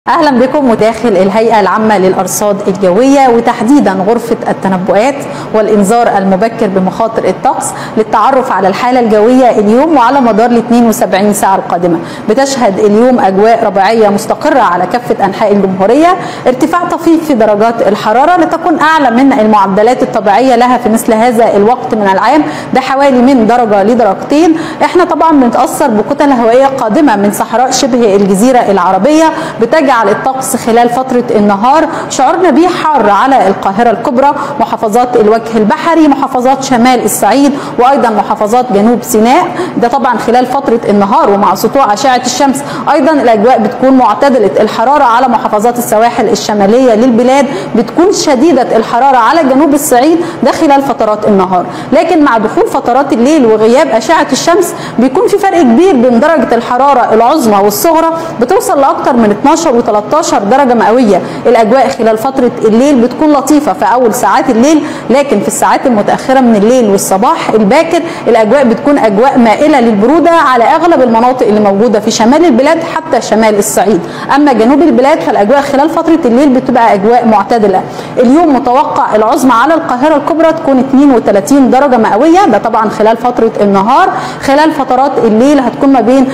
اهلا بكم وداخل الهيئه العامه للارصاد الجويه وتحديدا غرفه التنبؤات والانذار المبكر بمخاطر الطقس للتعرف على الحاله الجويه اليوم وعلى مدار ال 72 ساعه القادمه بتشهد اليوم اجواء ربيعيه مستقره على كافه انحاء الجمهوريه ارتفاع طفيف في درجات الحراره لتكون اعلى من المعدلات الطبيعيه لها في مثل هذا الوقت من العام ده حوالي من درجه لدرجتين احنا طبعا بنتاثر بكتل هوائيه قادمه من صحراء شبه الجزيره العربيه بتجعل يجعل الطقس خلال فترة النهار شعورنا به حار على القاهرة الكبرى محافظات الوجه البحري محافظات شمال الصعيد وأيضا محافظات جنوب سيناء ده طبعا خلال فترة النهار ومع سطوع أشعة الشمس أيضا الأجواء بتكون معتدلة الحرارة على محافظات السواحل الشمالية للبلاد بتكون شديدة الحرارة على جنوب الصعيد ده خلال فترات النهار لكن مع دخول فترات الليل وغياب أشعة الشمس بيكون في فرق كبير بين درجة الحرارة العظمى والصغرى بتوصل لأكثر من 12 و 13 درجه مئويه الاجواء خلال فتره الليل بتكون لطيفه في اول ساعات الليل لكن في الساعات المتاخره من الليل والصباح الباكر الاجواء بتكون اجواء مائله للبروده على اغلب المناطق اللي موجوده في شمال البلاد حتى شمال الصعيد اما جنوب البلاد فالاجواء خلال فتره الليل بتبقى اجواء معتدله اليوم متوقع العظمى على القاهره الكبرى تكون 32 درجه مئويه ده طبعا خلال فتره النهار خلال فترات الليل هتكون ما بين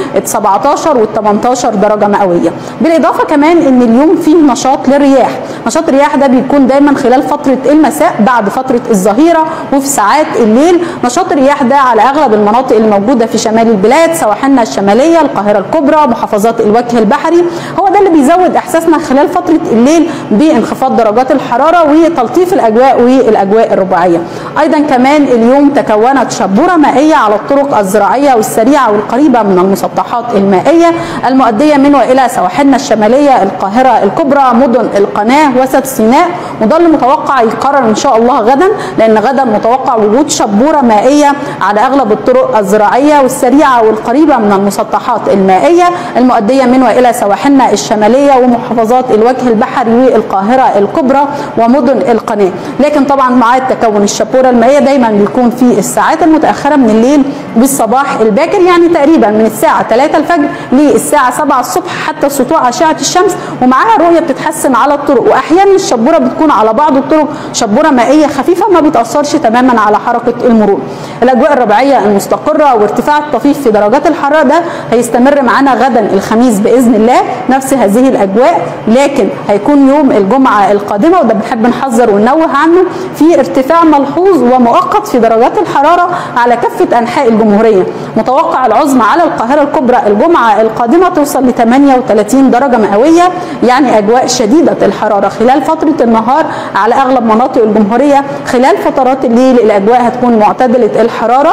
17 وال 18 درجه مئويه بالاضافه كمان ان اليوم فيه نشاط للرياح نشاط الرياح ده بيكون دايما خلال فتره المساء بعد فتره الظهيره وفي ساعات الليل نشاط الرياح ده على اغلب المناطق اللي موجوده في شمال البلاد سواحلنا الشماليه القاهره الكبرى محافظات الوجه البحري هو ده اللي بيزود احساسنا خلال فتره الليل بانخفاض درجات الحراره وتلطيف الاجواء والاجواء الرباعيه ايضا كمان اليوم تكونت شبوره مائيه على الطرق الزراعيه والسريعه والقريبه من المسطحات المائيه المؤديه من والى سواحلنا الشماليه القاهره الكبرى مدن القناه وسط سيناء وده اللي متوقع يقرر ان شاء الله غدا لان غدا متوقع وجود شبوره مائيه على اغلب الطرق الزراعيه والسريعه والقريبه من المسطحات المائيه المؤديه من والى سواحلنا الشماليه ومحافظات الوجه البحري والقاهره الكبرى ومدن القناه لكن طبعا مع تكون الشبوره المائيه دايما بيكون في الساعات المتاخره من الليل بالصباح الباكر يعني تقريبا من الساعه 3 الفجر للساعه 7 الصبح حتى سطوع اشعه الشمس ومعاها الرؤيه بتتحسن على الطرق واحيانا الشبوره بتكون على بعض الطرق شبوره مائيه خفيفه ما بتاثرش تماما على حركه المرور الاجواء الربيعيه المستقره وارتفاع الطفيف في درجات الحراره ده هيستمر معانا غدا الخميس باذن الله نفس هذه الاجواء لكن هيكون يوم الجمعه القادمه وده بنحب نحذر وننوه عنه في ارتفاع ملحوظ ومؤقت في درجات الحراره على كافه انحاء الجمهوريه متوقع العظمى على القاهره الكبرى الجمعه القادمه توصل ل 38 درجه مئويه يعني اجواء شديده الحراره خلال فتره النهار على اغلب مناطق الجمهوريه خلال فترات الليل الاجواء هتكون معتدله الحراره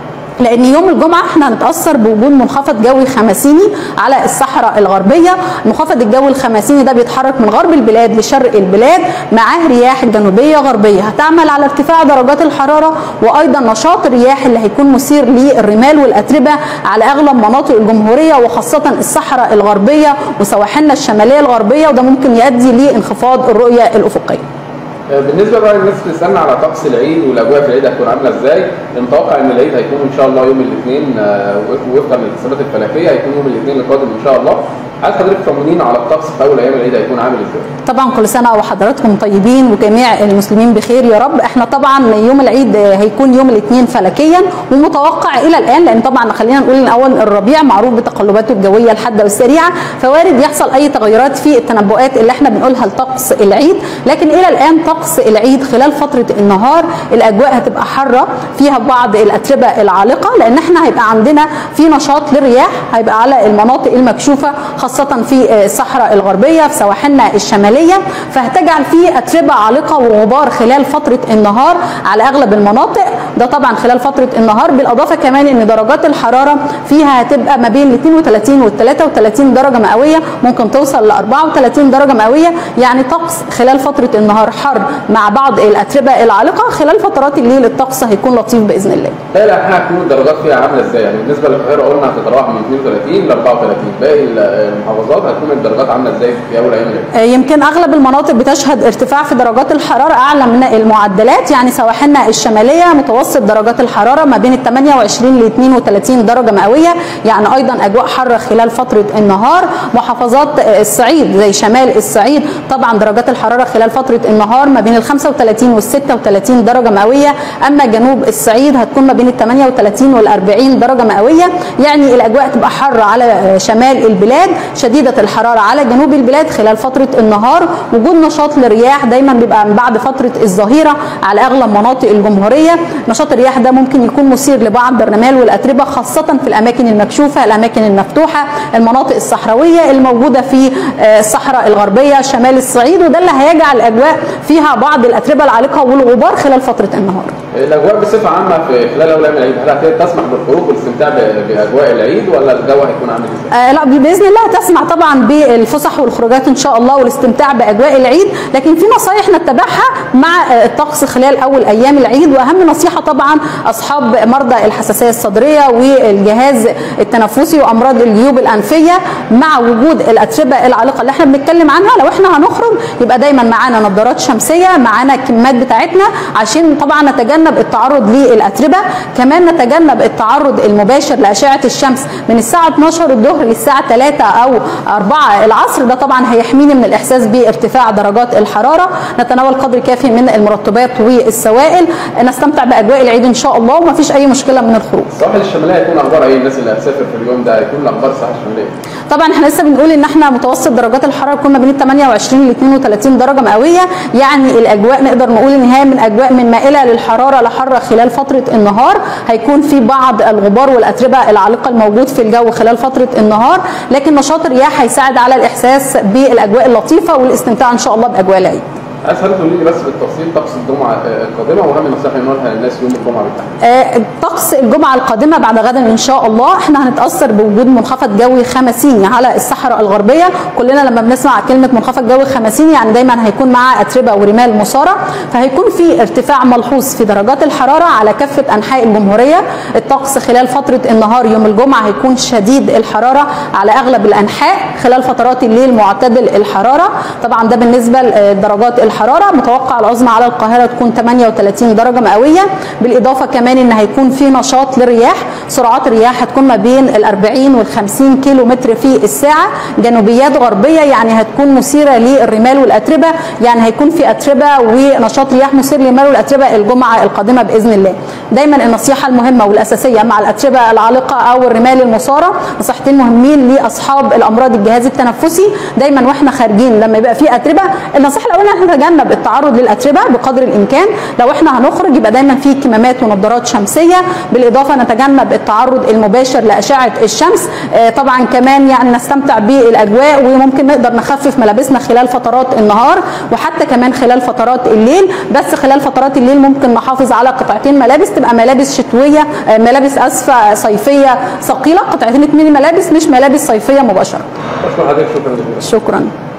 لان يوم الجمعه احنا هنتاثر بوجود منخفض جوي خمسيني على الصحراء الغربيه المنخفض الجوي الخمسيني ده بيتحرك من غرب البلاد لشرق البلاد معاه رياح جنوبيه غربيه هتعمل على ارتفاع درجات الحراره وايضا نشاط الرياح اللي هيكون مثير للرمال والاتربه على اغلب مناطق الجمهوريه وخاصه الصحراء الغربيه وسواحلنا الشماليه الغربيه وده ممكن يؤدي لانخفاض الرؤيه الافقيه بالنسبه بقى للناس اللي بتستنى على طقس العيد والاجواء في العيد هتكون عامله ازاي؟ المتوقع ان العيد هيكون ان شاء الله يوم الاثنين وفقا للحسابات الفلكيه هيكون يوم الاثنين القادم ان شاء الله. عايز حضرتك تطمنينا على الطقس في اول ايام العيد هيكون عامل ازاي؟ طبعا كل سنه وحضراتكم طيبين وجميع المسلمين بخير يا رب احنا طبعا يوم العيد هيكون يوم الاثنين فلكيا ومتوقع الى الان لان طبعا خلينا نقول ان اول الربيع معروف بتقلباته الجويه الحاده والسريعه فوارد يحصل اي تغيرات في التنبؤات اللي احنا بنقولها لطقس العيد لكن الى الان طقس العيد خلال فتره النهار الاجواء هتبقى حاره فيها بعض الاتربه العالقه لان احنا هيبقى عندنا في نشاط للرياح هيبقى على المناطق المكشوفه خاصة في الصحراء الغربية في سواحلنا الشمالية فهتجعل في أتربة عالقة وغبار خلال فترة النهار على أغلب المناطق ده طبعا خلال فترة النهار بالإضافة كمان أن درجات الحرارة فيها هتبقى ما بين 32 وال 33 درجة مئوية ممكن توصل ل 34 درجة مئوية يعني طقس خلال فترة النهار حر مع بعض الأتربة العالقة خلال فترات الليل الطقس هيكون لطيف بإذن الله. باقي الأنحاء هتكون الدرجات فيها عاملة إزاي؟ يعني بالنسبة للقاهرة قلنا هتتراوح من 32 ل 34 باقي المحافظات هتكون الدرجات عامله ازاي في اول ايام العيد؟ يمكن اغلب المناطق بتشهد ارتفاع في درجات الحراره اعلى من المعدلات يعني سواحلنا الشماليه متوسط متوسط درجات الحراره ما بين ال 28 ل 32 درجه مئويه يعني ايضا اجواء حاره خلال فتره النهار محافظات الصعيد زي شمال الصعيد طبعا درجات الحراره خلال فتره النهار ما بين ال 35 وال 36 درجه مئويه اما جنوب الصعيد هتكون ما بين ال 38 وال 40 درجه مئويه يعني الاجواء تبقى حاره على شمال البلاد شديده الحراره على جنوب البلاد خلال فتره النهار وجود نشاط للرياح دايما بيبقى من بعد فتره الظهيره على اغلب مناطق الجمهوريه نشاط الرياح ده ممكن يكون مثير لبعض الرمال والاتربه خاصه في الاماكن المكشوفه الاماكن المفتوحه المناطق الصحراويه الموجوده في الصحراء الغربيه شمال الصعيد وده اللي هيجعل الاجواء فيها بعض الاتربه العالقه والغبار خلال فتره النهار الاجواء بصفه عامه في خلال اول ايام العيد هل تسمح بالخروج والاستمتاع باجواء العيد ولا الجو هيكون عامل ازاي؟ آه لا باذن الله تسمع طبعا بالفسح والخروجات ان شاء الله والاستمتاع باجواء العيد لكن في نصايح نتبعها مع الطقس خلال اول ايام العيد واهم نصيحه طبعا اصحاب مرضى الحساسيه الصدريه والجهاز التنفسي وامراض الجيوب الانفيه مع وجود الاتربه العالقه اللي احنا بنتكلم عنها لو احنا هنخرج يبقى دايما معانا نظارات شمسيه معانا الكمامات بتاعتنا عشان طبعا نتجنب التعرض للاتربه كمان نتجنب التعرض المباشر لاشعه الشمس من الساعه 12 الظهر للساعه 3 او 4 العصر ده طبعا هيحميني من الاحساس بارتفاع درجات الحراره نتناول قدر كافي من المرطبات والسوائل نستمتع باجواء العيد ان شاء الله ومفيش اي مشكله من الخروج السواحل الشماليه هيكون اخبار ايه الناس اللي هتسافر في اليوم ده هيكون الاخبار الساحل الشماليه طبعا احنا لسه بنقول ان احنا متوسط درجات الحراره تكون ما بين 28 ل 32 درجه مئويه يعني الاجواء نقدر نقول ان هي من اجواء من مائله للحراره لحاره خلال فتره النهار هيكون في بعض الغبار والاتربه العالقه الموجود في الجو خلال فتره النهار لكن نشاط الرياح هيساعد على الاحساس بالاجواء اللطيفه والاستمتاع ان شاء الله باجواء العيد عايز حضرتك تقولي لي بس بالتفصيل طقس الجمعه القادمه واهم النصائح اللي نقولها للناس يوم الجمعه بالتحديد. طقس الجمعه القادمه بعد غدا ان شاء الله احنا هنتاثر بوجود منخفض جوي خمسيني على الصحراء الغربيه كلنا لما بنسمع كلمه منخفض جوي خمسيني يعني دايما هيكون معاه اتربه ورمال مثاره فهيكون في ارتفاع ملحوظ في درجات الحراره على كافه انحاء الجمهوريه الطقس خلال فتره النهار يوم الجمعه هيكون شديد الحراره على اغلب الانحاء خلال فترات الليل معتدل الحراره طبعا ده بالنسبه لدرجات الحراره متوقع العظمى على القاهره تكون 38 درجه مئويه بالاضافه كمان ان هيكون في نشاط للرياح سرعات الرياح هتكون ما بين ال 40 وال 50 كيلو متر في الساعه جنوبيات غربيه يعني هتكون مثيره للرمال والاتربه يعني هيكون في اتربه ونشاط رياح مثير للرمال والاتربه الجمعه القادمه باذن الله دايما النصيحه المهمه والاساسيه مع الاتربه العالقه او الرمال المثاره نصيحتين مهمين لاصحاب الامراض الجهاز التنفسي دايما واحنا خارجين لما يبقى في اتربه النصيحه الاولى ان نتجنب التعرض للاتربه بقدر الامكان لو احنا هنخرج يبقى دايما في كمامات ونظارات شمسيه بالاضافه نتجنب التعرض المباشر لاشعه الشمس آه طبعا كمان يعني نستمتع بالاجواء وممكن نقدر نخفف ملابسنا خلال فترات النهار وحتى كمان خلال فترات الليل بس خلال فترات الليل ممكن نحافظ على قطعتين ملابس تبقى ملابس شتويه آه ملابس اسفه صيفيه ثقيله قطعتين اتنين ملابس مش ملابس صيفيه مباشره بشكر حضرتك شكرا جزيلا شكرا